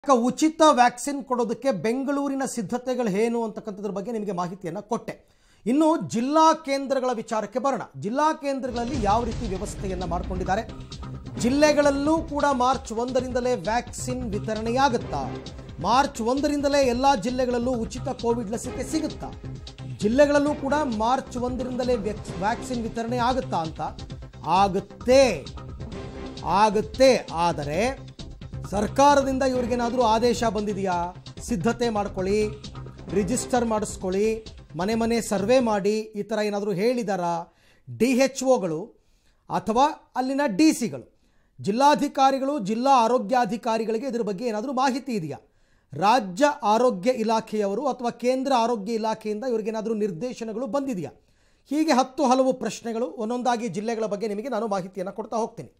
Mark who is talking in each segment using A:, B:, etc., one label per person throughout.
A: ಕ- ಉಚಿತ ವ್ಯಾಕ್ಸಿನ್ ಕೊಡೋದಕ್ಕೆ ಬೆಂಗಳೂರಿನ ಸಿದ್ಧತೆಗಳು ಏನು ಅಂತಕ್ಕಂಥದ್ರ ಬಗ್ಗೆ ನಿಮಗೆ ಮಾಹಿತಿಯನ್ನು ಕೊಟ್ಟೆ ಇನ್ನು ಜಿಲ್ಲಾ ಕೇಂದ್ರಗಳ ವಿಚಾರಕ್ಕೆ ಬರೋಣ ಜಿಲ್ಲಾ ಕೇಂದ್ರಗಳಲ್ಲಿ ಯಾವ ರೀತಿ ವ್ಯವಸ್ಥೆಯನ್ನು ಮಾಡಿಕೊಂಡಿದ್ದಾರೆ ಜಿಲ್ಲೆಗಳಲ್ಲೂ ಕೂಡ ಮಾರ್ಚ್ ಒಂದರಿಂದಲೇ ವ್ಯಾಕ್ಸಿನ್ ವಿತರಣೆಯಾಗುತ್ತಾ ಮಾರ್ಚ್ ಒಂದರಿಂದಲೇ ಎಲ್ಲ ಜಿಲ್ಲೆಗಳಲ್ಲೂ ಉಚಿತ ಕೋವಿಡ್ ಲಸಿಕೆ ಸಿಗುತ್ತಾ ಜಿಲ್ಲೆಗಳಲ್ಲೂ ಕೂಡ ಮಾರ್ಚ್ ಒಂದರಿಂದಲೇ ವ್ಯಾಕ್ಸ್- ವ್ಯಾಕ್ಸಿನ್ ವಿತರಣೆ ಆಗುತ್ತಾ ಅಂತ ಆಗುತ್ತೆ ಆಗುತ್ತೆ ಆದರೆ ಸರ್ಕಾರದಿಂದ ಇವ್ರಿಗೇನಾದರೂ ಆದೇಶ ಬಂದಿದೆಯಾ ಸಿದ್ಧತೆ ಮಾಡ್ಕೊಳ್ಳಿ ರಿಜಿಸ್ಟರ್ ಮಾಡಿಸ್ಕೊಳ್ಳಿ ಮನೆ ಮನೆ ಸರ್ವೆ ಮಾಡಿ ಈ ಥರ ಏನಾದರೂ ಹೇಳಿದಾರಾ ಡಿ ಎಚ್ ಒಗಳು ಅಥವಾ ಅಲ್ಲಿನ ಡಿ ಸಿಗಳು ಜಿಲ್ಲಾಧಿಕಾರಿಗಳು ಜಿಲ್ಲಾ ಆರೋಗ್ಯಾಧಿಕಾರಿಗಳಿಗೆ ಇದ್ರ ಬಗ್ಗೆ ಏನಾದರೂ ಮಾಹಿತಿ ಇದೆಯಾ ರಾಜ್ಯ ಆರೋಗ್ಯ ಇಲಾಖೆಯವರು ಅಥವಾ ಕೇಂದ್ರ ಆರೋಗ್ಯ ಇಲಾಖೆಯಿಂದ ಇವ್ರಿಗೇನಾದರೂ ನಿರ್ದೇಶನಗಳು ಬಂದಿದೆಯಾ ಹೀಗೆ ಹತ್ತು ಹಲವು ಪ್ರಶ್ನೆಗಳು ಒಂದೊಂದಾಗಿ ಜಿಲ್ಲೆಗಳ ಬಗ್ಗೆ ನಿಮಗೆ ನಾನು ಮಾಹಿತಿಯನ್ನು ಕೊಡ್ತಾ ಹೋಗ್ತೀನಿ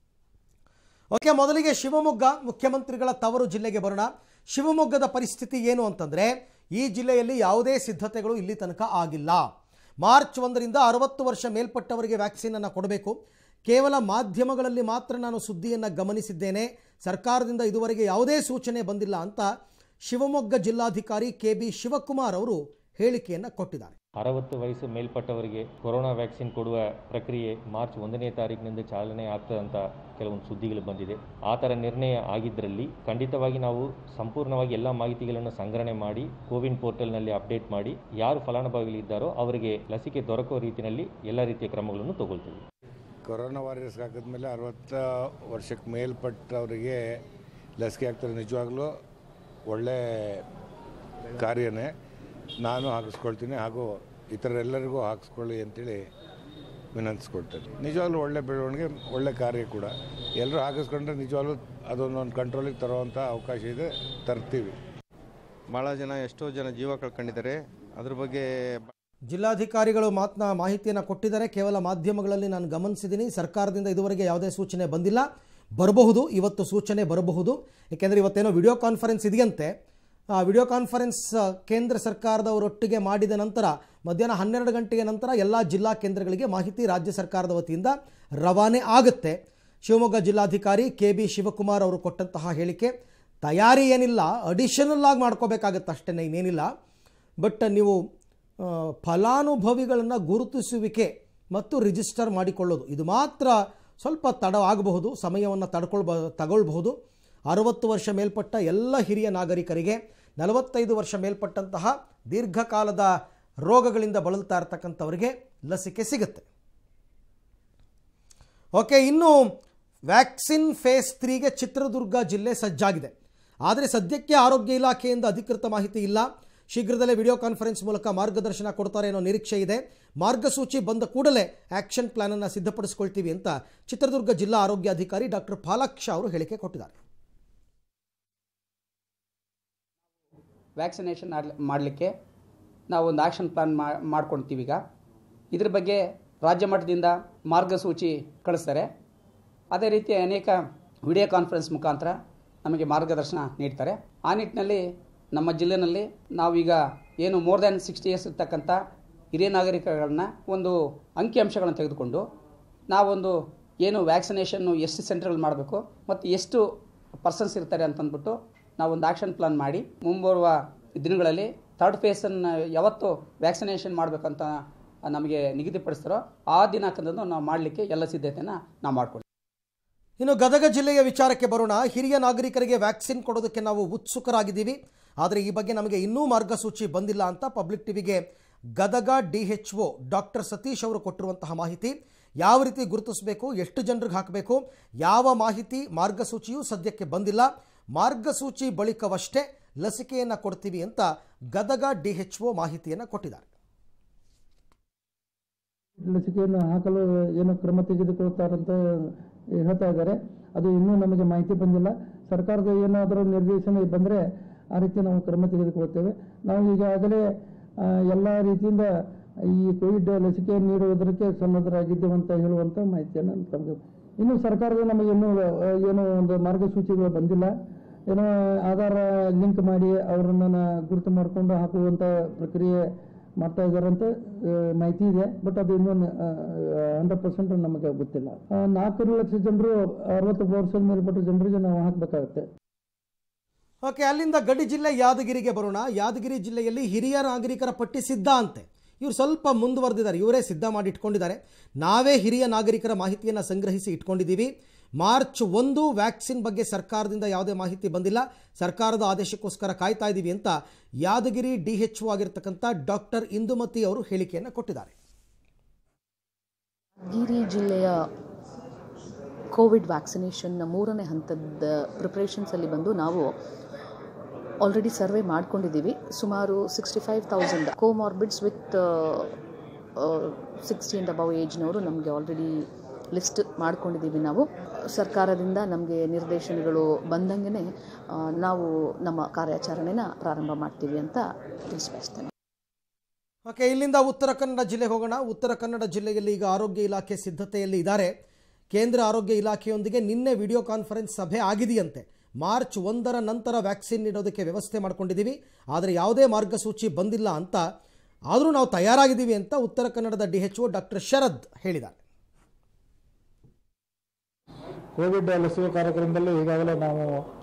A: ಓಕೆ ಮೊದಲಿಗೆ ಶಿವಮೊಗ್ಗ ಮುಖ್ಯಮಂತ್ರಿಗಳ ತವರು ಜಿಲ್ಲೆಗೆ ಬರೋಣ ಶಿವಮೊಗ್ಗದ ಪರಿಸ್ಥಿತಿ ಏನು ಅಂತಂದರೆ ಈ ಜಿಲ್ಲೆಯಲ್ಲಿ ಯಾವುದೇ ಸಿದ್ಧತೆಗಳು ಇಲ್ಲಿ ತನಕ ಆಗಿಲ್ಲ ಮಾರ್ಚ್ ಒಂದರಿಂದ ಅರವತ್ತು ವರ್ಷ ಮೇಲ್ಪಟ್ಟವರಿಗೆ ವ್ಯಾಕ್ಸಿನನ್ನು ಕೊಡಬೇಕು ಕೇವಲ ಮಾಧ್ಯಮಗಳಲ್ಲಿ ಮಾತ್ರ ನಾನು ಸುದ್ದಿಯನ್ನು ಗಮನಿಸಿದ್ದೇನೆ ಸರ್ಕಾರದಿಂದ ಇದುವರೆಗೆ ಯಾವುದೇ ಸೂಚನೆ ಬಂದಿಲ್ಲ ಅಂತ ಶಿವಮೊಗ್ಗ ಜಿಲ್ಲಾಧಿಕಾರಿ ಕೆ ಬಿ ಶಿವಕುಮಾರ್ ಅವರು ಹೇಳಿಕೆಯನ್ನು ಕೊಟ್ಟಿದ್ದಾರೆ
B: ಅರವತ್ತು ವಯಸ್ಸು ಮೇಲ್ಪಟ್ಟವರಿಗೆ ಕೊರೋನಾ ವ್ಯಾಕ್ಸಿನ್ ಕೊಡುವ ಪ್ರಕ್ರಿಯೆ ಮಾರ್ಚ್ ಒಂದನೇ ತಾರೀಕಿನಿಂದ ಚಾಲನೆ ಆಗ್ತದೆ ಅಂತ ಕೆಲವೊಂದು ಸುದ್ದಿಗಳು ಬಂದಿದೆ ಆ ಥರ ನಿರ್ಣಯ ಆಗಿದ್ದರಲ್ಲಿ ಖಂಡಿತವಾಗಿ ನಾವು ಸಂಪೂರ್ಣವಾಗಿ ಎಲ್ಲ ಮಾಹಿತಿಗಳನ್ನು ಸಂಗ್ರಹಣೆ ಮಾಡಿ ಕೋವಿನ್ ಪೋರ್ಟಲ್ನಲ್ಲಿ ಅಪ್ಡೇಟ್ ಮಾಡಿ ಯಾರು ಫಲಾನುಭವಿಗಳಿದ್ದಾರೋ ಅವರಿಗೆ ಲಸಿಕೆ ದೊರಕುವ ರೀತಿಯಲ್ಲಿ ಎಲ್ಲ ರೀತಿಯ ಕ್ರಮಗಳನ್ನು ತಗೊಳ್ತೀವಿ
C: ಕೊರೋನಾ ವೈರಸ್ ಹಾಕಿದ್ಮೇಲೆ ಅರವತ್ತು ವರ್ಷಕ್ಕೆ ಮೇಲ್ಪಟ್ಟವರಿಗೆ ಲಸಿಕೆ ಹಾಕ್ತಾರೆ ನಿಜವಾಗ್ಲೂ ಒಳ್ಳೆ ಕಾರ್ಯನೇ ನಾನು ಹಾಕಿಸ್ಕೊಳ್ತೀನಿ ಹಾಗೂ ಇತರೆಲ್ಲರಿಗೂ ಹಾಕಿಸ್ಕೊಳ್ಳಿ ಅಂತೇಳಿ ವಿನಂತಿಸ್ಕೊಳ್ತೇನೆ ನಿಜವಾಗ್ಲೂ ಒಳ್ಳೆ ಬೆಳವಣಿಗೆ ಒಳ್ಳೆ ಕಾರ್ಯ ಕೂಡ ಎಲ್ಲರೂ ಹಾಕಿಸ್ಕೊಂಡ್ರೆ ನಿಜವಾಗ್ಲೂ ಅದೊಂದೊಂದು ಕಂಟ್ರೋಲಿಗೆ ತರುವಂಥ ಅವಕಾಶ ಇದೆ ತರ್ತೀವಿ
D: ಭಾಳ ಜನ ಎಷ್ಟೋ ಜನ ಜೀವ ಕಳ್ಕೊಂಡಿದ್ದಾರೆ ಅದ್ರ ಬಗ್ಗೆ
A: ಜಿಲ್ಲಾಧಿಕಾರಿಗಳು ಮಾತನ ಮಾಹಿತಿಯನ್ನು ಕೊಟ್ಟಿದ್ದಾರೆ ಕೇವಲ ಮಾಧ್ಯಮಗಳಲ್ಲಿ ನಾನು ಗಮನಿಸಿದ್ದೀನಿ ಸರ್ಕಾರದಿಂದ ಇದುವರೆಗೆ ಯಾವುದೇ ಸೂಚನೆ ಬಂದಿಲ್ಲ ಬರಬಹುದು ಇವತ್ತು ಸೂಚನೆ ಬರಬಹುದು ಏಕೆಂದರೆ ಇವತ್ತೇನೋ ವಿಡಿಯೋ ಕಾನ್ಫರೆನ್ಸ್ ಇದೆಯಂತೆ ಆ ವಿಡಿಯೋ ಕಾನ್ಫರೆನ್ಸ್ ಆ, ಕೇಂದ್ರ ಸರ್ಕಾರದವರೊಟ್ಟಿಗೆ ಮಾಡಿದ ನಂತರ ಮಧ್ಯಾಹ್ನ ಹನ್ನೆರಡು ಗಂಟೆಯ ನಂತರ ಎಲ್ಲ ಜಿಲ್ಲಾ ಕೇಂದ್ರಗಳಿಗೆ ಮಾಹಿತಿ ರಾಜ್ಯ ಸರ್ಕಾರದ ವತಿಯಿಂದ ರವಾನೆ ಆಗುತ್ತೆ ಶಿವಮೊಗ್ಗ ಜಿಲ್ಲಾಧಿಕಾರಿ ಕೆ ಬಿ ಶಿವಕುಮಾರ್ ಅವರು ಕೊಟ್ಟಂತಹ ಹೇಳಿಕೆ ತಯಾರಿ ಏನಿಲ್ಲ ಅಡಿಷನಲ್ ಆಗಿ ಮಾಡ್ಕೋಬೇಕಾಗತ್ತೆ ಅಷ್ಟೇ ಇನ್ನೇನಿಲ್ಲ ಬಟ್ ನೀವು ಆ, ಫಲಾನುಭವಿಗಳನ್ನು ಗುರುತಿಸುವಿಕೆ ಮತ್ತು ರಿಜಿಸ್ಟರ್ ಮಾಡಿಕೊಳ್ಳೋದು ಇದು ಮಾತ್ರ ಸ್ವಲ್ಪ ತಡ ಆಗಬಹುದು ಸಮಯವನ್ನು ತಡ್ಕೊಳ್ಬ ತಗೊಳ್ಬಹುದು ಅರವತ್ತು ವರ್ಷ ಮೇಲ್ಪಟ್ಟ ಎಲ್ಲ ಹಿರಿಯ ನಾಗರಿಕರಿಗೆ ನಲವತ್ತೈದು ವರ್ಷ ಮೇಲ್ಪಟ್ಟಂತಹ ದೀರ್ಘಕಾಲದ ರೋಗಗಳಿಂದ ಬಳಲ್ತಾ ಇರ್ತಕ್ಕಂಥವರಿಗೆ ಲಸಿಕೆ ಸಿಗುತ್ತೆ ಓಕೆ ಇನ್ನು ವ್ಯಾಕ್ಸಿನ್ ಫೇಸ್ ತ್ರೀಗೆ ಚಿತ್ರದುರ್ಗ ಜಿಲ್ಲೆ ಸಜ್ಜಾಗಿದೆ ಆದರೆ ಸದ್ಯಕ್ಕೆ ಆರೋಗ್ಯ ಇಲಾಖೆಯಿಂದ ಅಧಿಕೃತ ಮಾಹಿತಿ ಇಲ್ಲ ಶೀಘ್ರದಲ್ಲೇ ವಿಡಿಯೋ ಕಾನ್ಫರೆನ್ಸ್ ಮೂಲಕ ಮಾರ್ಗದರ್ಶನ ಕೊಡ್ತಾರೆ ಅನ್ನೋ ನಿರೀಕ್ಷೆ ಇದೆ ಮಾರ್ಗಸೂಚಿ ಬಂದ ಕೂಡಲೇ ಆಕ್ಷನ್ ಪ್ಲಾನನ್ನು ಸಿದ್ಧಪಡಿಸ್ಕೊಳ್ತೀವಿ ಅಂತ ಚಿತ್ರದುರ್ಗ ಜಿಲ್ಲಾ ಆರೋಗ್ಯಾಧಿಕಾರಿ ಡಾಕ್ಟರ್ ಫಾಲಾಕ್ಷ ಅವರು ಹೇಳಿಕೆ ಕೊಟ್ಟಿದ್ದಾರೆ
E: ವ್ಯಾಕ್ಸಿನೇಷನ್ ಮಾಡಲಿಕ್ಕೆ ನಾವು ಒಂದು ಆ್ಯಕ್ಷನ್ ಪ್ಲಾನ್ ಮಾಡ್ಕೊಳ್ತೀವಿ ಈಗ ಇದ್ರ ಬಗ್ಗೆ ರಾಜ್ಯ ಮಟ್ಟದಿಂದ ಮಾರ್ಗಸೂಚಿ ಕಳಿಸ್ತಾರೆ ಅದೇ ರೀತಿ ಅನೇಕ ವಿಡಿಯೋ ಕಾನ್ಫರೆನ್ಸ್ ಮುಖಾಂತರ ನಮಗೆ ಮಾರ್ಗದರ್ಶನ ನೀಡ್ತಾರೆ ಆ ನಿಟ್ಟಿನಲ್ಲಿ ನಮ್ಮ ಜಿಲ್ಲೆಯಲ್ಲಿ ನಾವೀಗ ಏನು ಮೋರ್ ದ್ಯಾನ್ ಸಿಕ್ಸ್ಟಿ ಇಯರ್ಸ್ ಇರ್ತಕ್ಕಂಥ ಹಿರಿಯ ನಾಗರಿಕಗಳನ್ನ ಒಂದು ಅಂಕಿಅಂಶಗಳನ್ನು ತೆಗೆದುಕೊಂಡು ನಾವೊಂದು ಏನು ವ್ಯಾಕ್ಸಿನೇಷನ್ನು ಎಷ್ಟು ಸೆಂಟರ್ಗಳು ಮಾಡಬೇಕು ಮತ್ತು ಎಷ್ಟು ಪರ್ಸನ್ಸ್ ಇರ್ತಾರೆ ಅಂತಂದ್ಬಿಟ್ಟು ನಾವೊಂದು ಆ್ಯಕ್ಷನ್ ಪ್ಲಾನ್ ಮಾಡಿ ಮುಂಬರುವ ದಿನಗಳಲ್ಲಿ ಥರ್ಡ್ ಫೇಸನ್ನು ಯಾವತ್ತು ವ್ಯಾಕ್ಸಿನೇಷನ್ ಮಾಡಬೇಕಂತ ನಮಗೆ ನಿಗದಿಪಡಿಸ್ತಾರೋ ಆ ದಿನಾಂಕದಂದು ನಾವು ಮಾಡಲಿಕ್ಕೆ ಎಲ್ಲ ಸಿದ್ಧತೆಯನ್ನು ನಾವು ಮಾಡ್ಕೊಳ್ತೀವಿ
A: ಇನ್ನು ಗದಗ ಜಿಲ್ಲೆಯ ವಿಚಾರಕ್ಕೆ ಬರೋಣ ಹಿರಿಯ ನಾಗರಿಕರಿಗೆ ವ್ಯಾಕ್ಸಿನ್ ಕೊಡೋದಕ್ಕೆ ನಾವು ಉತ್ಸುಕರಾಗಿದ್ದೀವಿ ಆದರೆ ಈ ಬಗ್ಗೆ ನಮಗೆ ಇನ್ನೂ ಮಾರ್ಗಸೂಚಿ ಬಂದಿಲ್ಲ ಅಂತ ಪಬ್ಲಿಕ್ ಟಿವಿಗೆ Gadag D H O doctor Satish ಅವರು ಕೊಟ್ಟಿರುವಂತಹ ಮಾಹಿತಿ ಯಾವ ರೀತಿ ಗುರುತಿಸಬೇಕು ಎಷ್ಟು ಜನರಿಗೆ ಹಾಕಬೇಕು ಯಾವ ಮಾಹಿತಿ ಮಾರ್ಗಸೂಚಿಯೂ ಸದ್ಯಕ್ಕೆ ಬಂದಿಲ್ಲ ಮಾರ್ಗಸೂಚಿ ಬಳಿಕವಷ್ಟೇ ಲಸಿಕೆಯನ್ನು ಕೊಡ್ತೀವಿ ಅಂತ ಗದಗ ಡಿ ಎಚ್ ಒ ಮಾಹಿತಿಯನ್ನು ಕೊಟ್ಟಿದ್ದಾರೆ
F: ಲಸಿಕೆಯನ್ನು ಹಾಕಲು ಏನು ಕ್ರಮ ತೆಗೆದುಕೊಳ್ತಾರಂತ ಹೇಳ್ತಾ ಇದ್ದಾರೆ ಅದು ಇನ್ನೂ ನಮಗೆ ಮಾಹಿತಿ ಬಂದಿಲ್ಲ ಸರ್ಕಾರದ ಏನಾದರೂ ನಿರ್ದೇಶನ ಬಂದರೆ ಆ ರೀತಿ ನಾವು ಕ್ರಮ ತೆಗೆದುಕೊಳ್ತೇವೆ ನಾವು ಈಗಾಗಲೇ ಆ, ಎಲ್ಲ ರೀತಿಯಿಂದ ಈ ಕೋವಿಡ್ ಲಸಿಕೆ ನೀಡುವುದಕ್ಕೆ ಸನ್ನದ್ಧರಾಗಿದ್ದೇವೆ ಅಂತ ಹೇಳುವಂಥ ಮಾಹಿತಿಯನ್ನು ತಮಗೆ ಇನ್ನು ಸರ್ಕಾರದ ನಮಗೆ ಇನ್ನೂ ಆ, ಏನೋ ಒಂದು ಮಾರ್ಗಸೂಚಿಗಳು ಬಂದಿಲ್ಲ ಏನೋ ಆಧಾರ ಲಿಂಕ್ ಮಾಡಿ ಅವರನ್ನು ಗುರುತು ಮಾಡಿಕೊಂಡು ಹಾಕುವಂಥ ಪ್ರಕ್ರಿಯೆ ಮಾಡ್ತಾ ಇದ್ದಾರಂತೆ ಆ, ಮಾಹಿತಿ ಇದೆ ಬಟ್ ಅದು ಇನ್ನೂ ಹಂಡ್ರೆಡ್ ಪರ್ಸೆಂಟ್ ನಮಗೆ ಗೊತ್ತಿಲ್ಲ ಆ, ನಾಲ್ಕೂರು ಲಕ್ಷ ಜನರು ಅರವತ್ತು ವರ್ಷದ ಮೇಲ್ಪಟ್ಟ ಜನರಿಗೆ ನಾವು ಹಾಕಬೇಕಾಗುತ್ತೆ
A: ಓಕೆ ಅಲ್ಲಿಂದ ಗಡಿ ಜಿಲ್ಲೆ ಯಾದಗಿರಿಗೆ ಬರೋಣ ಯಾದಗಿರಿ ಜಿಲ್ಲೆಯಲ್ಲಿ ಹಿರಿಯ ನಾಗರಿಕರ ಪಟ್ಟಿ ಸಿದ್ಧ ಅಂತೆ ಇವರು ಸ್ವಲ್ಪ ಮುಂದುವರೆದಿದ್ದಾರೆ ಇವರೇ ಸಿದ್ಧ ಮಾಡಿ ಇಟ್ಕೊಂಡಿದ್ದಾರೆ ನಾವೇ ಹಿರಿಯ ನಾಗರಿಕರ ಮಾಹಿತಿಯನ್ನು ಸಂಗ್ರಹಿಸಿ ಇಟ್ಕೊಂಡಿದ್ದೀವಿ ಮಾರ್ಚ್ ಒಂದು ವ್ಯಾಕ್ಸಿನ್ ಬಗ್ಗೆ ಸರ್ಕಾರದಿಂದ ಯಾವುದೇ ಮಾಹಿತಿ ಬಂದಿಲ್ಲ ಸರ್ಕಾರದ ಆದೇಶಕ್ಕೋಸ್ಕರ ಕಾಯ್ತಾ ಇದ್ದೀವಿ ಅಂತ ಯಾದಗಿರಿ ಡಿ ಎಚ್ ಆಗಿರ್ತಕ್ಕಂಥ ಡಾಕ್ಟರ್ ಇಂದುಮತಿ ಅವರು ಹೇಳಿಕೆಯನ್ನು ಕೊಟ್ಟಿದ್ದಾರೆ
G: ಯಾದಗಿರಿ ಜಿಲ್ಲೆಯ ಕೋವಿಡ್ ವ್ಯಾಕ್ಸಿನೇಷನ್ನ ಮೂರನೇ ಹಂತದ ಪ್ರಿಪ್ರೇಷನ್ಸಲ್ಲಿ ಬಂದು ನಾವು ಆಲ್ರೆಡಿ ಸರ್ವೆ ಮಾಡ್ಕೊಂಡಿದ್ದೀವಿ ಸುಮಾರು sixty five thousand comorbids with sixty and above ಏಜ್ನವರು ನಮಗೆ ಆಲ್ರೆಡಿ ಲಿಸ್ಟ್ ಮಾಡ್ಕೊಂಡಿದ್ದೀವಿ ನಾವು ಸರ್ಕಾರದಿಂದ ನಮಗೆ ನಿರ್ದೇಶನಗಳು ಬಂದಂಗೆ ನಾವು ನಮ್ಮ ಕಾರ್ಯಾಚರಣೆನ ಪ್ರಾರಂಭ ಮಾಡ್ತೀವಿ ಅಂತ ತಿಳಿಸ್ಬಯಸ್ತೇನೆ
A: ಓಕೆ ಇಲ್ಲಿಂದ ಉತ್ತರ ಕನ್ನಡ ಜಿಲ್ಲೆಗೆ ಹೋಗೋಣ ಉತ್ತರ ಕನ್ನಡ ಜಿಲ್ಲೆಯಲ್ಲಿ ಈಗ ಆರೋಗ್ಯ ಇಲಾಖೆ ಸಿದ್ಧತೆಯಲ್ಲಿ ಇದ್ದಾರೆ ಕೇಂದ್ರ ಆರೋಗ್ಯ ಇಲಾಖೆಯೊಂದಿಗೆ ನಿನ್ನೆ ವಿಡಿಯೋ ಕಾನ್ಫರೆನ್ಸ್ ಸಭೆ ಆಗಿದೆಯಂತೆ ಮಾರ್ಚ್ ಒಂದರ ನಂತರ ವ್ಯಾಕ್ಸಿನ್ ನೀಡೋದಕ್ಕೆ ವ್ಯವಸ್ಥೆ ಮಾಡ್ಕೊಂಡಿದ್ದೀವಿ ಆದರೆ ಯಾವುದೇ ಮಾರ್ಗಸೂಚಿ ಬಂದಿಲ್ಲ ಅಂತ ಆದರೂ ನಾವು ತಯಾರಾಗಿದ್ದೀವಿ ಅಂತ ಉತ್ತರ ಕನ್ನಡದ D H O doctor Sharad ಹೇಳಿದ್ದಾರೆ
H: ಕೋವಿಡ್ ಲಸಿಕೆ ಕಾರ್ಯಕ್ರಮದಲ್ಲಿ ಈಗಾಗಲೇ ನಾವು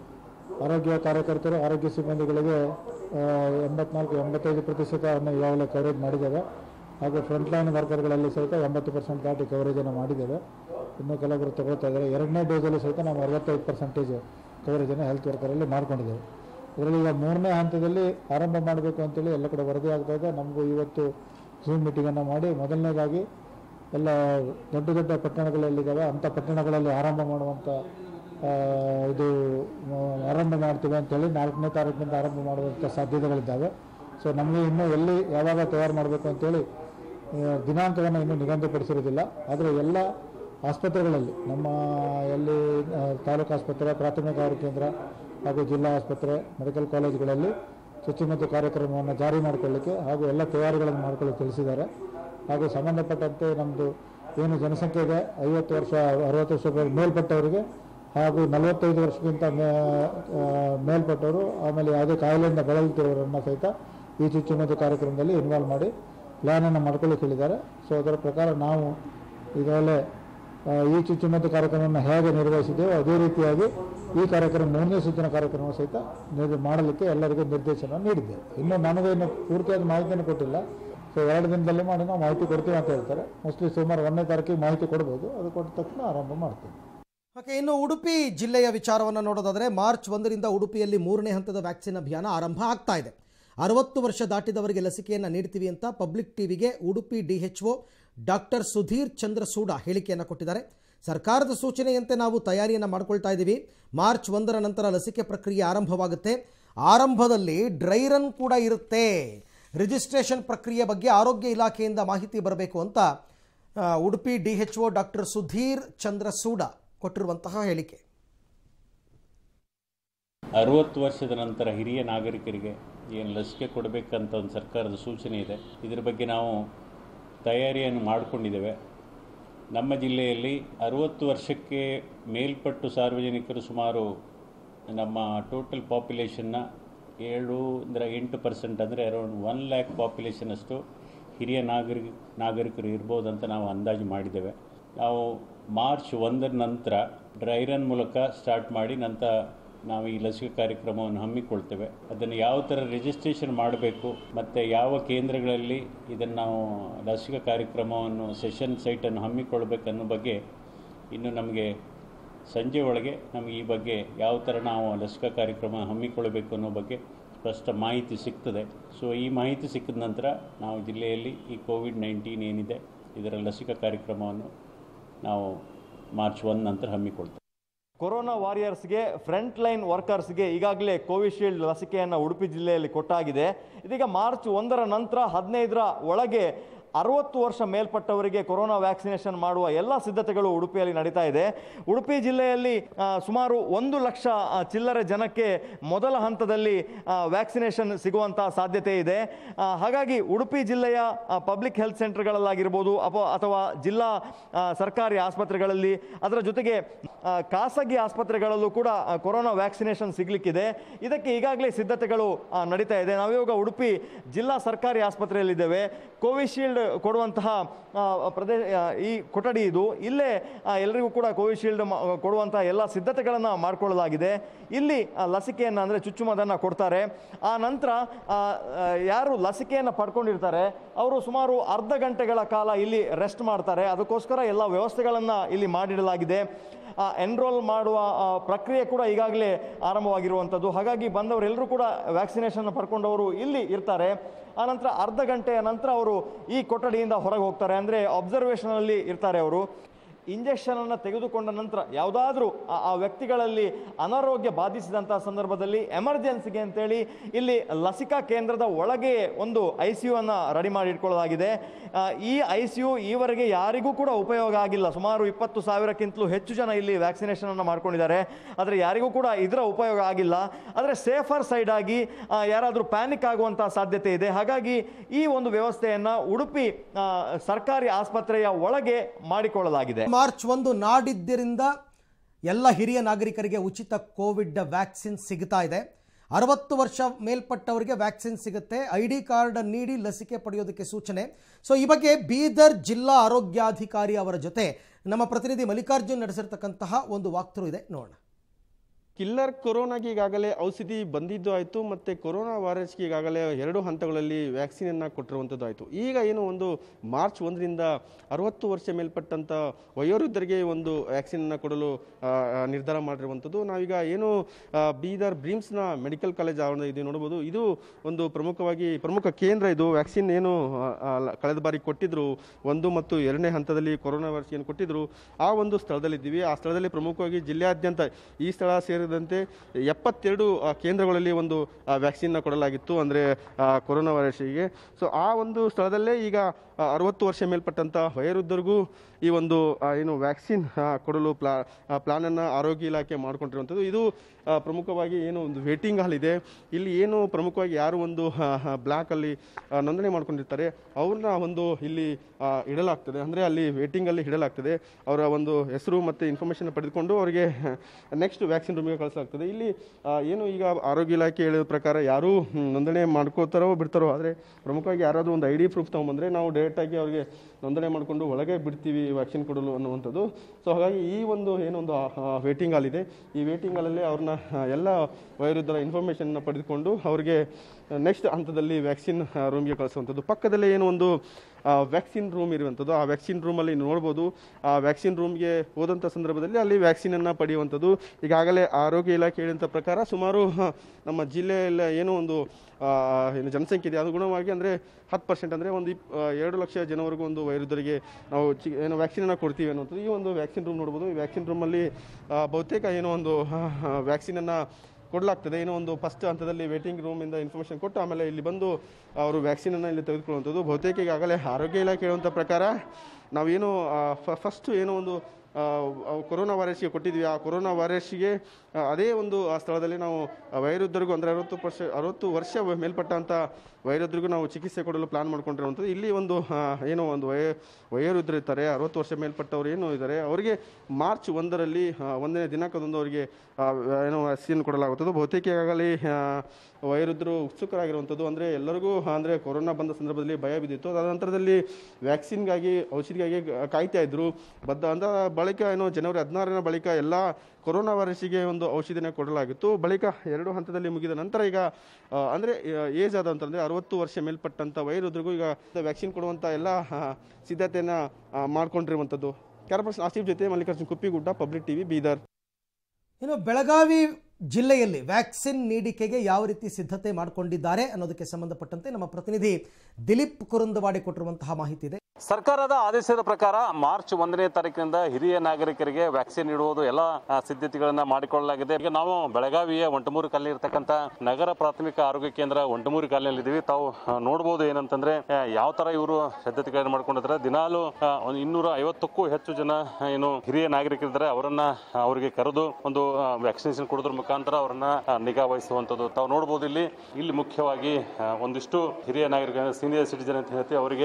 H: ಆರೋಗ್ಯ ಕಾರ್ಯಕರ್ತರು ಆರೋಗ್ಯ ಸಿಬ್ಬಂದಿಗಳಿಗೆ ಆ, ಎಂಬತ್ನಾಲ್ಕು ಎಂಬತ್ತೈದು ಪ್ರತಿಶತವನ್ನು ಈಗಾಗಲೇ ಕವರೇಜ್ ಮಾಡಿದ್ದೇವೆ ಹಾಗೂ ಫ್ರಂಟ್ಲೈನ್ ವರ್ಕರ್ಗಳಲ್ಲಿ ಸಹಿತ ಎಂಬತ್ತು ಪರ್ಸೆಂಟ್ ದಾಟಿ ಕವರೇಜನ್ನು ಮಾಡಿದ್ದೇವೆ ಇನ್ನೂ ಕೆಲವರು ತಗೊಳ್ತಾ ಇದ್ದಾರೆ ಎರಡನೇ ಡೋಸಲ್ಲಿ ಸಹಿತ ನಾವು ಅರವತ್ತೈದು ಪರ್ಸೆಂಟೇಜ್ ಕವರೇಜನ್ನು ಹೆಲ್ತ್ ವರ್ಕರಲ್ಲಿ ಮಾಡ್ಕೊಂಡಿದ್ದೇವೆ ಇದರಲ್ಲಿ ಈಗ ಮೂರನೇ ಹಂತದಲ್ಲಿ ಆರಂಭ ಮಾಡಬೇಕು ಅಂತೇಳಿ ಎಲ್ಲ ಕಡೆ ವರದಿ ಆಗ್ತಾ ಇದೆ ನಮಗೂ ಇವತ್ತು ಝೂಮ್ ಮೀಟಿಂಗನ್ನು ಮಾಡಿ ಮೊದಲನೇದಾಗಿ ಎಲ್ಲ ದೊಡ್ಡ ದೊಡ್ಡ ಪಟ್ಟಣಗಳಲ್ಲಿದ್ದಾವೆ ಅಂಥ ಪಟ್ಟಣಗಳಲ್ಲಿ ಆರಂಭ ಮಾಡುವಂಥ ಆ, ಇದು ಆ, ಆರಂಭ ಮಾಡ್ತೀವಿ ಅಂತೇಳಿ ನಾಲ್ಕನೇ ತಾರೀಕಿನಿಂದ ಆರಂಭ ಮಾಡುವಂಥ ಸಾಧ್ಯತೆಗಳಿದ್ದಾವೆ ಸೊ ನಮಗೆ ಇನ್ನೂ ಎಲ್ಲಿ ಯಾವಾಗ ತಯಾರು ಮಾಡಬೇಕು ಅಂತೇಳಿ ಆ, ದಿನಾಂಕವನ್ನು ಇನ್ನೂ ನಿಗದಿಪಡಿಸಿರೋದಿಲ್ಲ ಆದರೆ ಎಲ್ಲ ಆಸ್ಪತ್ರೆಗಳಲ್ಲಿ ನಮ್ಮ ಎಲ್ಲಿ ಆ, ತಾಲೂಕು ಆಸ್ಪತ್ರೆ ಪ್ರಾಥಮಿಕ ಆರೋಗ್ಯ ಕೇಂದ್ರ ಹಾಗೂ ಜಿಲ್ಲಾ ಆಸ್ಪತ್ರೆ ಮೆಡಿಕಲ್ ಕಾಲೇಜುಗಳಲ್ಲಿ ಚುಚ್ಚುಮದ್ದು ಕಾರ್ಯಕ್ರಮವನ್ನು ಜಾರಿ ಮಾಡಿಕೊಳ್ಳಿಕ್ಕೆ ಹಾಗೂ ಎಲ್ಲ ತಯಾರಿಗಳನ್ನು ಮಾಡಿಕೊಳ್ಳಿ ತಿಳಿಸಿದ್ದಾರೆ ಹಾಗೂ ಸಂಬಂಧಪಟ್ಟಂತೆ ನಮ್ಮದು ಏನು ಜನಸಂಖ್ಯೆ ಇದೆ ಐವತ್ತು ವರ್ಷ ಅರವತ್ತು ವರ್ಷ ಮೇಲ್ಪಟ್ಟವರಿಗೆ ಹಾಗೂ ನಲವತ್ತೈದು ವರ್ಷಕ್ಕಿಂತ ಮೇ ಆ, ಮೇಲ್ಪಟ್ಟವರು ಆಮೇಲೆ ಯಾವುದೇ ಕಾಯಿಲೆಯಿಂದ ಬಳಲುತ್ತಿರೋರನ್ನು ಸಹಿತ ಈ ಚುಚ್ಚುಮದ್ದು ಕಾರ್ಯಕ್ರಮದಲ್ಲಿ ಇನ್ವಾಲ್ವ್ ಮಾಡಿ ಪ್ಲ್ಯಾನನ್ನು ಮಾಡ್ಕೊಳ್ಳಿಕ್ಕೆ ಹೇಳಿದ್ದಾರೆ ಸೊ ಅದರ ಪ್ರಕಾರ ನಾವು ಈಗಾಗಲೇ ಆ, ಈ ಚುಚ್ಚುಮದ್ದು ಕಾರ್ಯಕ್ರಮವನ್ನು ಹೇಗೆ ನಿರ್ವಹಿಸಿದ್ದೇವೆ ಅದೇ ರೀತಿಯಾಗಿ ಈ ಕಾರ್ಯಕ್ರಮ ಮೂರನೇ ಸೂಚನಾ ಕಾರ್ಯಕ್ರಮ ಸಹಿತ ನಿರ್- ಮಾಡಲಿಕ್ಕೆ ಎಲ್ಲರಿಗೂ ನಿರ್ದೇಶನ ನೀಡಿದ್ದೇವೆ ಇನ್ನು ನನಗೆ ಇನ್ನು ಪೂರ್ತಿಯಾದ ಮಾಹಿತಿಯನ್ನು ಕೊಟ್ಟಿಲ್ಲ ಸೊ ಎರಡು ದಿನದಲ್ಲಿ ಮಾಡಿ ನಾವು ಮಾಹಿತಿ ಕೊಡ್ತೀವಿ ಅಂತ ಹೇಳ್ತಾರೆ ಮೋಸ್ಟ್ಲಿ ಸುಮಾರು ಒಂದನೇ ತಾರೀಕಿಗೆ ಮಾಹಿತಿ ಕೊಡ್ಬೋದು ಅದು ಕೊಟ್ಟ ತಕ್ಷಣ ಆರಂಭ ಮಾಡ್ತೀವಿ
A: ಓಕೆ ಇನ್ನು ಉಡುಪಿ ಜಿಲ್ಲೆಯ ವಿಚಾರವನ್ನು ನೋಡೋದಾದರೆ ಮಾರ್ಚ್ ಒಂದರಿಂದ ಉಡುಪಿಯಲ್ಲಿ ಮೂರನೇ ಹಂತದ ವ್ಯಾಕ್ಸಿನ್ ಅಭಿಯಾನ ಆರಂಭ ಆಗ್ತಾ ಇದೆ ಅರವತ್ತು ವರ್ಷ ದಾಟಿದವರಿಗೆ ಲಸಿಕೆಯನ್ನು ನೀಡ್ತೀವಿ ಅಂತ ಪಬ್ಲಿಕ್ ಟಿವಿಗೆ Udupi D H O doctor Sudhir Chandra Sooda ಹೇಳಿಕೆಯನ್ನು ಕೊಟ್ಟಿದ್ದಾರೆ ಸರ್ಕಾರದ ಸೂಚನೆಯಂತೆ ನಾವು ತಯಾರಿಯನ್ನು ಮಾಡ್ಕೊಳ್ತಾ ಇದ್ದೀವಿ ಮಾರ್ಚ್ ಒಂದರ ನಂತರ ಲಸಿಕೆ ಪ್ರಕ್ರಿಯೆ ಆರಂಭವಾಗುತ್ತೆ ಆರಂಭದಲ್ಲಿ ಡ್ರೈ ರನ್ ಕೂಡ ಇರುತ್ತೆ ರಿಜಿಸ್ಟ್ರೇಷನ್ ಪ್ರಕ್ರಿಯೆ ಬಗ್ಗೆ ಆರೋಗ್ಯ ಇಲಾಖೆಯಿಂದ ಮಾಹಿತಿ ಬರಬೇಕು ಅಂತ ಆ, Udupi D H O doctor Sudhir Chandra Sooda ಕೊಟ್ಟಿರುವಂತಹ ಹೇಳಿಕೆ
I: ಅರುವತ್ತು ವರ್ಷದ ನಂತರ ಹಿರಿಯ ನಾಗರಿಕರಿಗೆ ಏನು ಲಸಿಕೆ ಕೊಡಬೇಕಂತ ಒಂದು ಸರ್ಕಾರದ ಸೂಚನೆ ಇದೆ ಇದರ ಬಗ್ಗೆ ನಾವು ತಯಾರಿಯನ್ನು ಮಾಡಿಕೊಂಡಿದ್ದೇವೆ ನಮ್ಮ ಜಿಲ್ಲೆಯಲ್ಲಿ ಅರುವತ್ತು ವರ್ಷಕ್ಕೆ ಮೇಲ್ಪಟ್ಟು ಸಾರ್ವಜನಿಕರು ಸುಮಾರು ನಮ್ಮ ಟೋಟಲ್ ಪಾಪ್ಯುಲೇಷನ್ನ ಏಳು ಅಂದರೆ ಎಂಟು ಪರ್ಸೆಂಟ್ ಅಂದರೆ ಅರೌಂಡ್ ಒನ್ ಲ್ಯಾಕ್ ಪಾಪ್ಯುಲೇಷನ್ ಅಷ್ಟು ಹಿರಿಯ ನಾಗರಿಕ ನಾಗರಿಕರು ಇರ್ಬೋದು ಅಂತ ನಾವು ಅಂದಾಜು ಮಾಡಿದ್ದೇವೆ ನಾವು ಮಾರ್ಚ್ ಒಂದರ ನಂತರ ಡ್ರೈ ರನ್ ಮೂಲಕ ಸ್ಟಾರ್ಟ್ ಮಾಡಿ ನಂತರ ನಾವು ಈ ಲಸಿಕೆ ಕಾರ್ಯಕ್ರಮವನ್ನು ಹಮ್ಮಿಕೊಳ್ತೇವೆ ಅದನ್ನು ಯಾವ ಥರ ರಿಜಿಸ್ಟ್ರೇಷನ್ ಮಾಡಬೇಕು ಮತ್ತು ಯಾವ ಕೇಂದ್ರಗಳಲ್ಲಿ ಇದನ್ನು ನಾವು ಲಸಿಕೆ ಕಾರ್ಯಕ್ರಮವನ್ನು ಸೆಷನ್ ಸೈಟನ್ನು ಹಮ್ಮಿಕೊಳ್ಬೇಕು ಅನ್ನೋ ಬಗ್ಗೆ ಇನ್ನು ನಮಗೆ ಸಂಜೆ ಒಳಗೆ ನಮಗೆ ಈ ಬಗ್ಗೆ ಯಾವ ಥರ ನಾವು ಲಸಿಕಾ ಕಾರ್ಯಕ್ರಮ ಹಮ್ಮಿಕೊಳ್ಳಬೇಕು ಅನ್ನೋ ಬಗ್ಗೆ ಸ್ಪಷ್ಟ ಮಾಹಿತಿ ಸಿಗ್ತದೆ ಸೊ ಈ ಮಾಹಿತಿ ಸಿಕ್ಕಿದ ನಂತರ ನಾವು ಜಿಲ್ಲೆಯಲ್ಲಿ ಈ ಕೋವಿಡ್ ನೈನ್ಟೀನ್ ಏನಿದೆ ಇದರ ಲಸಿಕಾ ಕಾರ್ಯಕ್ರಮವನ್ನು ನಾವು ಮಾರ್ಚ್ ಒಂದು ನಂತರ ಹಮ್ಮಿಕೊಳ್ತೇವೆ
J: ಕೊರೋನಾ ವಾರಿಯರ್ಸ್ಗೆ ಫ್ರಂಟ್ ಲೈನ್ ವರ್ಕರ್ಸ್ಗೆ ಈಗಾಗಲೇ ಕೋವಿಶೀಲ್ಡ್ ಲಸಿಕೆಯನ್ನು ಉಡುಪಿ ಜಿಲ್ಲೆಯಲ್ಲಿ ಕೊಟ್ಟಾಗಿದೆ ಇದೀಗ ಮಾರ್ಚ್ ಒಂದರ ನಂತರ ಹದಿನೈದರ ಒಳಗೆ ಅರವತ್ತು ವರ್ಷ ಮೇಲ್ಪಟ್ಟವರಿಗೆ ಕೊರೋನಾ ವ್ಯಾಕ್ಸಿನೇಷನ್ ಮಾಡುವ ಎಲ್ಲ ಸಿದ್ಧತೆಗಳು ಉಡುಪಿಯಲ್ಲಿ ನಡೀತಾ ಇದೆ ಉಡುಪಿ ಜಿಲ್ಲೆಯಲ್ಲಿ ಆ, ಸುಮಾರು ಒಂದು ಲಕ್ಷ ಆ, ಚಿಲ್ಲರೆ ಜನಕ್ಕೆ ಮೊದಲ ಹಂತದಲ್ಲಿ ವ್ಯಾಕ್ಸಿನೇಷನ್ ಸಿಗುವಂಥ ಸಾಧ್ಯತೆ ಇದೆ ಆ, ಹಾಗಾಗಿ ಉಡುಪಿ ಜಿಲ್ಲೆಯ ಪಬ್ಲಿಕ್ ಹೆಲ್ತ್ ಸೆಂಟರ್ಗಳಲ್ಲಾಗಿರ್ಬೋದು ಅಪ ಅಥವಾ ಜಿಲ್ಲಾ ಆ, ಸರ್ಕಾರಿ ಆಸ್ಪತ್ರೆಗಳಲ್ಲಿ ಅದರ ಜೊತೆಗೆ ಆ, ಖಾಸಗಿ ಆಸ್ಪತ್ರೆಗಳಲ್ಲೂ ಕೂಡ ಆ, ಕೊರೋನಾ ವ್ಯಾಕ್ಸಿನೇಷನ್ ಸಿಗಲಿಕ್ಕಿದೆ ಇದಕ್ಕೆ ಈಗಾಗಲೇ ಸಿದ್ಧತೆಗಳು ಆ, ನಡೀತಾ ಇದೆ ನಾವಿವಾಗ ಉಡುಪಿ ಜಿಲ್ಲಾ ಸರ್ಕಾರಿ ಆಸ್ಪತ್ರೆಯಲ್ಲಿದ್ದೇವೆ ಕೋವಿಶೀಲ್ಡ್ ಕೋವಿಶೀಲ್ಡ್ ಕೊಡುವಂತಹ ಆ, ಪ್ರದೇಶ ಆ, ಈ ಕೊಠಡಿ ಇದು ಇಲ್ಲೇ ಆ, ಎಲ್ಲರಿಗೂ ಕೂಡ ಕೋವಿಶೀಲ್ಡ್ ಮ- ಕೊಡುವಂತಹ ಎಲ್ಲ ಸಿದ್ಧತೆಗಳನ್ನು ಮಾಡಿಕೊಳ್ಳಲಾಗಿದೆ ಇಲ್ಲಿ ಆ, ಲಸಿಕೆಯನ್ನು ಅಂದರೆ ಚುಚ್ಚುಮದನ್ನು ಕೊಡ್ತಾರೆ ಆ ನಂತರ ಆ, ಆ, ಯಾರು ಲಸಿಕೆಯನ್ನು ಪಡ್ಕೊಂಡಿರ್ತಾರೆ ಅವರು ಸುಮಾರು ಅರ್ಧ ಗಂಟೆಗಳ ಕಾಲ ಇಲ್ಲಿ ರೆಸ್ಟ್ ಮಾಡ್ತಾರೆ ಅದಕ್ಕೋಸ್ಕರ ಎಲ್ಲ ವ್ಯವಸ್ಥೆಗಳನ್ನು ಇಲ್ಲಿ ಮಾಡಿಡಲಾಗಿದೆ ಎನ್ರೋಲ್ ಮಾಡುವ ಆ, ಪ್ರಕ್ರಿಯೆ ಕೂಡ ಈಗಾಗಲೇ ಆರಂಭವಾಗಿರುವಂಥದ್ದು ಹಾಗಾಗಿ ಬಂದವರೆಲ್ಲರೂ ಕೂಡ ವ್ಯಾಕ್ಸಿನೇಷನ್ ಪಡ್ಕೊಂಡವರು ಇಲ್ಲಿ ಇರ್ತಾರೆ ಆನಂತರ ಅರ್ಧ ಗಂಟೆಯ ನಂತರ ಅವರು ಈ ಕೊಠಡಿಯಿಂದ ಹೊರಗೆ ಹೋಗ್ತಾರೆ ಅಂದರೆ ಅಬ್ಸರ್ವೇಷನಲ್ಲಿ ಇರ್ತಾರೆ ಅವರು ಇಂಜೆಕ್ಷನನ್ನು ತೆಗೆದುಕೊಂಡ ನಂತರ ಯಾವುದಾದ್ರೂ ಆ- ಆ ವ್ಯಕ್ತಿಗಳಲ್ಲಿ ಅನಾರೋಗ್ಯ ಬಾಧಿಸಿದಂತಹ ಸಂದರ್ಭದಲ್ಲಿ ಎಮರ್ಜೆನ್ಸಿಗೆ ಅಂತೇಳಿ ಇಲ್ಲಿ ಲಸಿಕಾ ಕೇಂದ್ರದ ಒಳಗೆ ಒಂದು ಐ ಸಿ ಯು ಅನ್ನು ರೆಡಿ ಮಾಡಿ ಇಟ್ಕೊಳ್ಳಲಾಗಿದೆ ಆ, ಈ ಐ ಸಿ ಯು ಈವರೆಗೆ ಯಾರಿಗೂ ಕೂಡ ಉಪಯೋಗ ಆಗಿಲ್ಲ ಸುಮಾರು ಇಪ್ಪತ್ತು ಸಾವಿರಕ್ಕಿಂತಲೂ ಹೆಚ್ಚು ಜನ ಇಲ್ಲಿ ವ್ಯಾಕ್ಸಿನೇಷನ್ ಅನ್ನು ಮಾಡ್ಕೊಂಡಿದ್ದಾರೆ ಆದರೆ ಯಾರಿಗೂ ಕೂಡ ಇದರ ಉಪಯೋಗ ಆಗಿಲ್ಲ ಆದರೆ ಸೇಫರ್ ಸೈಡ್ ಆಗಿ ಆ, ಯಾರಾದರೂ ಪ್ಯಾನಿಕ್ ಆಗುವಂತಹ ಸಾಧ್ಯತೆ ಇದೆ ಹಾಗಾಗಿ ಈ ಒಂದು ವ್ಯವಸ್ಥೆಯನ್ನ ಉಡುಪಿ ಆ, ಸರ್ಕಾರಿ ಆಸ್ಪತ್ರೆಯ ಒಳಗೆ ಮಾಡಿಕೊಳ್ಳಲಾಗಿದೆ
A: ಮಾರ್ಚ್ ಒಂದು ನಾಡಿದ್ದರಿಂದ ಎಲ್ಲ ಹಿರಿಯ ನಾಗರಿಕರಿಗೆ ಉಚಿತ ಕೋವಿಡ್ ವ್ಯಾಕ್ಸಿನ್ ಸಿಗ್ತಾ ಇದೆ ಅರವತ್ತು ವರ್ಷ ಮೇಲ್ಪಟ್ಟವರಿಗೆ ವ್ಯಾಕ್ಸಿನ್ ಸಿಗುತ್ತೆ ಐ ಡಿ ಕಾರ್ಡ್ ನೀಡಿ ಲಸಿಕೆ ಪಡೆಯೋದಕ್ಕೆ ಸೂಚನೆ ಸೊ ಈ ಬಗ್ಗೆ ಬೀದರ್ ಜಿಲ್ಲಾ ಆರೋಗ್ಯಾಧಿಕಾರಿ ಅವರ ಜೊತೆ ನಮ್ಮ ಪ್ರತಿನಿಧಿ ಮಲ್ಲಿಕಾರ್ಜುನ್ ನಡೆಸಿರ್ತಕ್ಕಂತಹ ಒಂದು ವಾಕ್ಥ್ರೂ ಇದೆ ನೋಡೋಣ
K: ಕಿಲ್ಲರ್ ಕೊರೋನಾಗೆ ಈಗಾಗಲೇ ಔಷಧಿ ಬಂದಿದ್ದು ಆಯಿತು ಮತ್ತು ಕೊರೋನಾ ವೈರಸ್ಗೆ ಈಗಾಗಲೇ ಎರಡು ಹಂತಗಳಲ್ಲಿ ವ್ಯಾಕ್ಸಿನನ್ನು ಕೊಟ್ಟಿರುವಂಥದ್ದು ಆಯಿತು ಈಗ ಏನು ಒಂದು ಮಾರ್ಚ್ ಒಂದರಿಂದ ಅರವತ್ತು ವರ್ಷ ಮೇಲ್ಪಟ್ಟಂಥ ವಯೋವೃದ್ಧರಿಗೆ ಒಂದು ವ್ಯಾಕ್ಸಿನನ್ನು ಕೊಡಲು ಆ, ಆ, ನಿರ್ಧಾರ ಮಾಡಿರುವಂಥದ್ದು ನಾವೀಗ ಏನು ಆ, ಬೀದರ್ ಬ್ರೀಮ್ಸ್ನ ಮೆಡಿಕಲ್ ಕಾಲೇಜ್ ಆವರಣ ಇದು ನೋಡ್ಬೋದು ಇದು ಒಂದು ಪ್ರಮುಖವಾಗಿ ಪ್ರಮುಖ ಕೇಂದ್ರ ಇದು ವ್ಯಾಕ್ಸಿನ್ ಏನು ಆ, ಆ, ಕಳೆದ ಬಾರಿ ಕೊಟ್ಟಿದ್ರು ಒಂದು ಮತ್ತು ಎರಡನೇ ಹಂತದಲ್ಲಿ ಕೊರೋನಾ ವೈರಸ್ ಏನು ಕೊಟ್ಟಿದ್ರು ಆ ಒಂದು ಸ್ಥಳದಲ್ಲಿದ್ದೀವಿ ಆ ಸ್ಥಳದಲ್ಲಿ ಪ್ರಮುಖವಾಗಿ ಜಿಲ್ಲೆಯಾದ್ಯಂತ ಈ ಸ್ಥಳ ಸೇರಿದಂತೆ ಎಪ್ಪತ್ತೆರಡು ಆ, ಕೇಂದ್ರಗಳಲ್ಲಿ ಒಂದು ವ್ಯಾಕ್ಸಿನ್ನ ಕೊಡಲಾಗಿತ್ತು ಅಂದರೆ ಕೊರೋನಾ ವೈರಸ್ಸಿಗೆ ಸೊ ಆ ಒಂದು ಸ್ಥಳದಲ್ಲೇ ಈಗ ಆ, ಅರವತ್ತು ವರ್ಷ ಮೇಲ್ಪಟ್ಟಂಥ ವಯೋವೃದ್ಧರಿಗೂ ಈ ಒಂದು ಆ, ಏನು ವ್ಯಾಕ್ಸಿನ್ ಆ, ಕೊಡಲು ಪ್ಲಾ ಪ್ಲಾನನ್ನು ಆರೋಗ್ಯ ಇಲಾಖೆ ಮಾಡಿಕೊಂಡಿರುವಂಥದ್ದು ಇದು ಆ, ಪ್ರಮುಖವಾಗಿ ಏನು ಒಂದು ವೇಟಿಂಗ್ ಹಾಲ್ ಇದೆ ಇಲ್ಲಿ ಏನು ಪ್ರಮುಖವಾಗಿ ಯಾರು ಒಂದು ಬ್ಲ್ಯಾಕಲ್ಲಿ ನೋಂದಣಿ ಮಾಡ್ಕೊಂಡಿರ್ತಾರೆ ಅವ್ರನ್ನ ಒಂದು ಇಲ್ಲಿ ಆ, ಇಡಲಾಗ್ತದೆ ಅಂದರೆ ಅಲ್ಲಿ ವೇಟಿಂಗಲ್ಲಿ ಇಡಲಾಗ್ತದೆ ಅವರ ಒಂದು ಹೆಸರು ಮತ್ತು ಇನ್ಫಾರ್ಮೇಷನ್ ಪಡೆದುಕೊಂಡು ಅವರಿಗೆ ನೆಕ್ಸ್ಟ್ ವ್ಯಾಕ್ಸಿನ್ ರೂಮಿಗೆ ಕಳಿಸಲಾಗ್ತದೆ ಇಲ್ಲಿ ಆ, ಏನು ಈಗ ಆರೋಗ್ಯ ಇಲಾಖೆ ಹೇಳಿದ ಪ್ರಕಾರ ಯಾರು ಹ್ಮ್, ನೋಂದಣಿ ಮಾಡ್ಕೋತಾರೋ ಬಿಡ್ತಾರೋ ಆದರೆ ಪ್ರಮುಖವಾಗಿ ಯಾರಾದರೂ ಒಂದು ಐ ಡಿ ಪ್ರೂಫ್ ತೊಗೊಂಬಂದರೆ ನಾವು ಡೈರೆಕ್ಟಾಗಿ ಅವರಿಗೆ ನೋಂದಣಿ ಮಾಡಿಕೊಂಡು ಒಳಗೆ ಬಿಡ್ತೀವಿ ವ್ಯಾಕ್ಸಿನ್ ಕೊಡಲು ಅನ್ನುವಂಥದ್ದು ಸೊ ಹಾಗಾಗಿ ಈ ಒಂದು ಏನೊಂದು ವೇಟಿಂಗ್ ಹಾಲ್ ಇದೆ ಈ ವೇಟಿಂಗ್ ಹಾಲಲ್ಲಿ ಅವ್ರನ್ನ ಆ, ಎಲ್ಲ ವಯೋವೃದ್ಧರ ಇನ್ಫಾರ್ಮೇಷನ್ನ ಪಡೆದುಕೊಂಡು ಅವರಿಗೆ ನೆಕ್ಸ್ಟ್ ಹಂತದಲ್ಲಿ ವ್ಯಾಕ್ಸಿನ್ ರೂಮ್ಗೆ ಕಳಿಸುವಂಥದ್ದು ಪಕ್ಕದಲ್ಲೇ ಏನು ಒಂದು ವ್ಯಾಕ್ಸಿನ್ ರೂಮ್ ಇರುವಂಥದ್ದು ಆ ವ್ಯಾಕ್ಸಿನ್ ರೂಮಲ್ಲಿ ನೋಡ್ಬೋದು ಆ ವ್ಯಾಕ್ಸಿನ್ ರೂಮ್ಗೆ ಹೋದಂಥ ಸಂದರ್ಭದಲ್ಲಿ ಅಲ್ಲಿ ವ್ಯಾಕ್ಸಿನನ್ನು ಪಡೆಯುವಂಥದ್ದು ಈಗಾಗಲೇ ಆರೋಗ್ಯ ಇಲಾಖೆ ಹೇಳಿದಂಥ ಪ್ರಕಾರ ಸುಮಾರು ಹ, ನಮ್ಮ ಜಿಲ್ಲೆಯಲ್ಲಿ ಏನೋ ಒಂದು ಆ, ಏನು ಜನಸಂಖ್ಯೆ ಇದೆ ಅನುಗುಣವಾಗಿ ಅಂದರೆ ಹತ್ತು ಪರ್ಸೆಂಟ್ ಅಂದರೆ ಒಂದು ಇಪ್ ಆ, ಎರಡು ಲಕ್ಷ ಜನವರೆಗೂ ಒಂದು ವಯೋವೃದ್ಧರಿಗೆ ನಾವು ಚಿ ಏನು ವ್ಯಾಕ್ಸಿನನ್ನು ಕೊಡ್ತೀವಿ ಅನ್ನೋದು ಈ ಒಂದು ವ್ಯಾಕ್ಸಿನ್ ರೂಮ್ ನೋಡ್ಬೋದು ಈ ವ್ಯಾಕ್ಸಿನ್ ರೂಮಲ್ಲಿ ಆ, ಬಹುತೇಕ ಏನೋ ಒಂದು ವ್ಯಾಕ್ಸಿನನ್ನು ಕೊಡಲಾಗ್ತದೆ ಏನೋ ಒಂದು ಫಸ್ಟ್ ಹಂತದಲ್ಲಿ ವೇಟಿಂಗ್ ರೂಮಿಂದ ಇನ್ಫಾರ್ಮೇಷನ್ ಕೊಟ್ಟು ಆಮೇಲೆ ಇಲ್ಲಿ ಬಂದು ಅವರು ವ್ಯಾಕ್ಸಿನನ್ನು ಇಲ್ಲಿ ತೆಗೆದುಕೊಳ್ಳುವಂಥದ್ದು ಬಹುತೇಕ ಈಗಾಗಲೇ ಆರೋಗ್ಯ ಇಲಾಖೆ ಹೇಳುವಂಥ ಪ್ರಕಾರ ನಾವೇನು ಫಸ್ಟ್ ಏನೋ ಒಂದು ಆ, ಅವು ಕೊರೋನಾ ವೈರಸ್ಗೆ ಕೊಟ್ಟಿದ್ವಿ ಆ ಕೊರೋನಾ ವೈರಸ್ಗೆ ಆ, ಅದೇ ಒಂದು ಆ ಸ್ಥಳದಲ್ಲಿ ನಾವು ಆ ವಯೋವೃದ್ಧರಿಗೂ ಅಂದರೆ ಅರವತ್ತು ವರ್ಷ ಅರವತ್ತು ವರ್ಷ ಮೇಲ್ಪಟ್ಟಂಥ ವಯೋವೃದ್ಧರಿಗೂ ನಾವು ಚಿಕಿತ್ಸೆ ಕೊಡಲು ಪ್ಲಾನ್ ಮಾಡ್ಕೊಂಡಿರುವಂಥದ್ದು ಇಲ್ಲಿ ಒಂದು ಆ, ಏನೋ ಒಂದು ವಯ ವಯೋವೃದ್ಧರು ಇರ್ತಾರೆ ಅರವತ್ತು ವರ್ಷ ಮೇಲ್ಪಟ್ಟವರು ಏನು ಇದ್ದಾರೆ ಅವರಿಗೆ ಮಾರ್ಚ್ ಒಂದರಲ್ಲಿ ಆ, ಒಂದನೇ ದಿನಾಂಕದಂದು ಅವರಿಗೆ ಆ, ಏನೋ ವ್ಯಾಕ್ಸಿನ್ ಕೊಡಲಾಗುತ್ತದೆ ಬಹುತೇಕ ಈಗಾಗಲೇ ಆ, ವಯೋವೃದ್ಧರು ಉತ್ಸುಕರಾಗಿರುವಂಥದ್ದು ಅಂದರೆ ಎಲ್ಲರಿಗೂ ಅಂದರೆ ಕೊರೋನಾ ಬಂದ ಸಂದರ್ಭದಲ್ಲಿ ಭಯ ಬಿದ್ದಿತ್ತು ಅದಾದ ನಂತರದಲ್ಲಿ ವ್ಯಾಕ್ಸಿನ್ಗಾಗಿ ಔಷಧಿಗಾಗಿ ಕಾಯ್ತಾ ಇದ್ರು ಬದ್ದ ಅಂದ ಬಳಿಕ ಏನು ಜನವರಿ ಹದಿನಾರನ ಬಳಿಕ ಎಲ್ಲ ಕೊರೋನಾ ವೈರಸ್ಸಿಗೆ ಒಂದು ಔಷಧಿನ ಕೊಡಲಾಗಿತ್ತು ಬಳಿಕ ಎರಡು ಹಂತದಲ್ಲಿ ಮುಗಿದ ನಂತರ ಈಗ ಆ, ಅಂದರೆ ಏಜ್ ಆದಂತಂದರೆ ಅರವತ್ತು ವರ್ಷ ಮೇಲ್ಪಟ್ಟಂಥ ವಯೋವೃದ್ಧರಿಗೂ ಈಗ ವ್ಯಾಕ್ಸಿನ್ ಕೊಡುವಂಥ ಎಲ್ಲ ಆ, ಸಿದ್ಧತೆಯನ್ನು ಮಾಡ್ಕೊಂಡಿರುವಂಥದ್ದು ಕ್ಯಾರಪರ್ಸನ್ ಆಸಿಫ್ ಜೊತೆ ಮಲ್ಲಿಕಾರ್ಜುನ್ ಕುಪ್ಪಿಗುಡ್ಡ ಪಬ್ಲಿಕ್ ಟಿವಿ ಬೀದರ್
A: ಇನ್ನು ಬೆಳಗಾವಿ ಜಿಲ್ಲೆಯಲ್ಲಿ ವ್ಯಾಕ್ಸಿನ್ ನೀಡಿಕೆಗೆ ಯಾವ ರೀತಿ ಸಿದ್ಧತೆ ಮಾಡಿಕೊಂಡಿದ್ದಾರೆ ಅನ್ನೋದಕ್ಕೆ ಸಂಬಂಧಪಟ್ಟಂತೆ ನಮ್ಮ ಪ್ರತಿನಿಧಿ ದಿಲೀಪ್ ಕುರುಂದವಾಡಿ ಕೊಟ್ಟಿರುವಂತಹ ಮಾಹಿತಿ ಇದೆ
L: ಸರ್ಕಾರದ ಆದೇಶದ ಪ್ರಕಾರ ಮಾರ್ಚ್ ಒಂದನೇ ತಾರೀಕಿನಿಂದ ಹಿರಿಯ ನಾಗರಿಕರಿಗೆ ವ್ಯಾಕ್ಸಿನ್ ನೀಡುವುದು ಎಲ್ಲ ಆ, ಸಿದ್ಧತೆಗಳನ್ನ ಮಾಡಿಕೊಳ್ಳಲಾಗಿದೆ ಈಗ ನಾವು ಬೆಳಗಾವಿಯ ಒಂಟಮೂರು ಕಾಲನಿ ಇರತಕ್ಕಂತ ನಗರ ಪ್ರಾಥಮಿಕ ಆರೋಗ್ಯ ಕೇಂದ್ರ ಒಂಟಮೂರು ಕಾಲನಿಯಲ್ಲಿ ಇದ್ದೀವಿ ತಾವು ಆ, ನೋಡ್ಬೋದು ಏನಂತಂದ್ರೆ ಆ, ಯಾವ ತರ ಇವರು ಸಿದ್ಧತೆಗಳನ್ನ ಮಾಡ್ಕೊಂಡಿದ್ದಾರೆ ದಿನಾಲು ಆ, ಒಂದು ಇನ್ನೂರ ಐವತ್ತಕ್ಕೂ ಹೆಚ್ಚು ಜನ ಆ, ಏನು ಹಿರಿಯ ನಾಗರಿಕರಿದ್ದಾರೆ ಅವರನ್ನ ಆ, ಅವರಿಗೆ ಕರೆದು ಒಂದು ವ್ಯಾಕ್ಸಿನೇಷನ್ ಕೊಡೋದ್ರ ಮುಖಾಂತರ ಅವರನ್ನ ಆ, ನಿಗಾ ವಹಿಸುವಂತದ್ದು ತಾವು ನೋಡ್ಬೋದು ಇಲ್ಲಿ ಇಲ್ಲಿ ಮುಖ್ಯವಾಗಿ ಆ, ಒಂದಿಷ್ಟು ಹಿರಿಯ ನಾಗರಿಕ ಸೀನಿಯರ್ ಸಿಟಿಜನ್ ಅಂತ ಹೇಳ್ತೀವಿ ಅವರಿಗೆ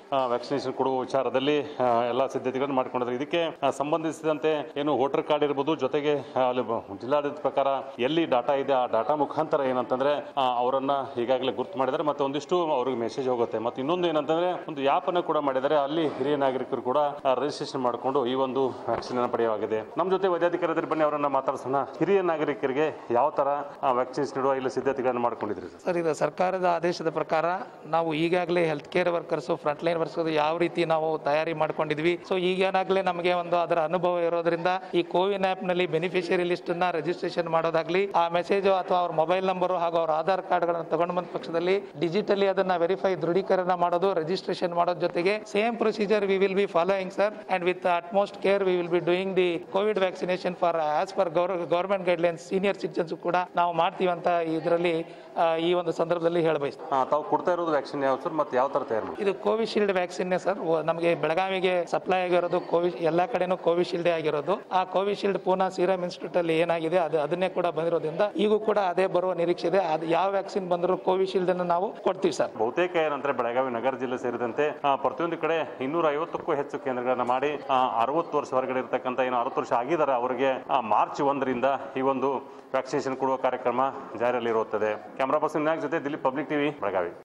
L: ವ್ಯಾಕ್ಸಿನೇಷನ್ ಕೊಡುವ ವಿಚಾರದಲ್ಲಿ ಆ, ಎಲ್ಲ ಸಿದ್ಧತೆಗಳನ್ನು ಮಾಡಿಕೊಂಡಿದ್ದಾರೆ ಇದಕ್ಕೆ ಆ, ಸಂಬಂಧಿಸಿದಂತೆ ಏನು ವೋಟರ್ ಕಾರ್ಡ್ ಇರ್ಬೋದು ಜೊತೆಗೆ ಆ, ಅಲ್ಲಿ ಬ- ಜಿಲ್ಲಾಡಳಿತ ಪ್ರಕಾರ ಎಲ್ಲಿ ಡಾಟಾ ಇದೆ ಆ ಡಾಟಾ ಮುಖಾಂತರ ಏನಂತಂದ್ರೆ ಆ, ಅವರನ್ನ ಈಗಾಗಲೇ ಗುರ್ತು ಮಾಡಿದ್ದಾರೆ ಮತ್ತೆ ಒಂದಿಷ್ಟು ಅವ್ರಿಗೆ ಮೆಸೇಜ್ ಹೋಗುತ್ತೆ ಮತ್ತೆ ಇನ್ನೊಂದು ಏನಂತಂದ್ರೆ ಒಂದು ಆ್ಯಪ್ ಅನ್ನು ಕೂಡ ಮಾಡಿದ್ದಾರೆ ಅಲ್ಲಿ ಹಿರಿಯ ನಾಗರಿಕರು ಕೂಡ ರಿಜಿಸ್ಟ್ರೇಷನ್ ಮಾಡಿಕೊಂಡು ಈ ಒಂದು ವ್ಯಾಕ್ಸಿನ್ ಅನ್ನು ಪಡೆಯಲಾಗಿದೆ ನಮ್ಮ ಜೊತೆ ವೈದ್ಯಾಧಿಕಾರಿ ಬನ್ನಿ ಅವರನ್ನ ಮಾತಾಡ್ಸೋಣ ಹಿರಿಯ ನಾಗರಿಕರಿಗೆ ಯಾವ ತರ ವ್ಯಾಕ್ಸಿನ್ಸ್ ನೀಡುವ ಇಲ್ಲಿ ಸಿದ್ಧತೆಗಳನ್ನು ಮಾಡ್ಕೊಂಡಿದ್ರಿ ಸರ್
M: ಸರ್ ಇದು ಸರ್ಕಾರದ ಆದೇಶದ ಪ್ರಕಾರ ನಾವು ಈಗಾಗಲೇ health care workers front line workers ಯಾವ ರೀತಿ ನಾವು ತಯಾರಿ ಮಾಡ್ಕೊಂಡಿದ್ವಿ ಸೊ ಈಗೇನಾಗಲೇ ನಮಗೆ ಒಂದು ಅದರ ಅನುಭವ ಇರೋದ್ರಿಂದ ಈ ಕೋವಿನ್ ಆಪ್ ನಲ್ಲಿ ಬೆನಿಫಿಷಿಯರಿ ಲಿಸ್ಟ್ ಅನ್ನ ರಿಜಿಸ್ಟ್ರೇಷನ್ ಮಾಡೋದಾಗ್ಲಿ ಆ ಮೆಸೇಜ್ ಅಥವಾ ಅವ್ರ ಮೊಬೈಲ್ ನಂಬರ್ ಹಾಗೂ ಅವ್ರ ಆಧಾರ್ ಕಾರ್ಡ್ ಗಳನ್ನ ತಗೊಂಡು ಬಂದ ಪಕ್ಷದಲ್ಲಿ ಡಿಜಿಟಲಿ ಅದನ್ನ ವೆರಿಫೈ ದೃಢೀಕರಣ ಮಾಡೋದು ರಿಜಿಸ್ಟ್ರೇಷನ್ ಮಾಡೋದ್ರ ಜೊತೆಗೆ same procedure we will be following sir and with utmost care we will be doing the COVID vaccination for as per government guidelines senior citizens ಕೂಡ ನಾವು ಮಾಡ್ತೀವಿ ಅಂತ ಇದರಲ್ಲಿ ಈ ಒಂದು ಸಂದರ್ಭದಲ್ಲಿ ಹೇಳಬಯಸ್ತೀವಿ
L: ಆ, ತಾವು ಕೊಡ್ತಾ ಇರೋದು ವ್ಯಾಕ್ಸಿನ್ ಯಾವ ಸರ್ ಮತ್ತೆ ಯಾವ ತರ ತಯಾರು ಮಾಡಿ
M: ಇದು ಕೋವಿಶೀಲ್ಡ್ ವ್ಯಾಕ್ಸಿನ್ ಸರ್ ನಮಗೆ ಬೆಳಗಾವಿಗೆ ಸಪ್ಲೈ ಆಗಿರೋದು ಕೋವಿ ಎಲ್ಲಾ ಕಡೆನೂ ಕೋವಿಶೀಲ್ಡ್ ಆಗಿರೋದು ಆ ಕೋವಿಶೀಲ್ಡ್ ಪೂನಾ ಸೀರಮ್ ಇನ್ಸ್ಟಿಟ್ಯೂಟ್ ಅಲ್ಲಿ ಏನಾಗಿದೆ ಅದು ಅದನ್ನೇ ಕೂಡ ಬಂದಿರೋದ್ರಿಂದ ಈಗೂ ಕೂಡ ಅದೇ ಬರುವ ನಿರೀಕ್ಷೆ ಇದೆ ಅದು ಯಾವ ವ್ಯಾಕ್ಸಿನ್ ಬಂದರೂ ಕೋವಿಶೀಲ್ಡ್ ಅನ್ನು ನಾವು ಕೊಡ್ತೀವಿ ಸರ್
L: ಬಹುತೇಕ ಏನಂದ್ರೆ ಬೆಳಗಾವಿ ನಗರ ಜಿಲ್ಲೆ ಸೇರಿದಂತೆ ಆ, ಪ್ರತಿಯೊಂದು ಕಡೆ ಇನ್ನೂರ ಐವತ್ತಕ್ಕೂ ಹೆಚ್ಚು ಕೇಂದ್ರಗಳನ್ನ ಮಾಡಿ ಅರವತ್ತು ವರ್ಷ ಹೊರಗಡೆ ಇರತಕ್ಕಂಥ ಏನು ಅರವತ್ತು ವರ್ಷ ಆಗಿದ್ದಾರೆ ಅವರಿಗೆ ಆ, ಮಾರ್ಚ್ ಒಂದರಿಂದ ಈ ಒಂದು ವ್ಯಾಕ್ಸಿನೇಷನ್ ಕೊಡುವ ಕಾರ್ಯಕ್ರಮ ಜಾರಿಯಲ್ಲಿರುತ್ತದೆ ಕ್ಯಾಮ್ರಾ ಪರ್ಸನ್ ಜೊತೆ ದಿಲೀಪ್ ಪಬ್ಲಿಕ್ ಟಿವಿ ಬೆಳಗಾವಿ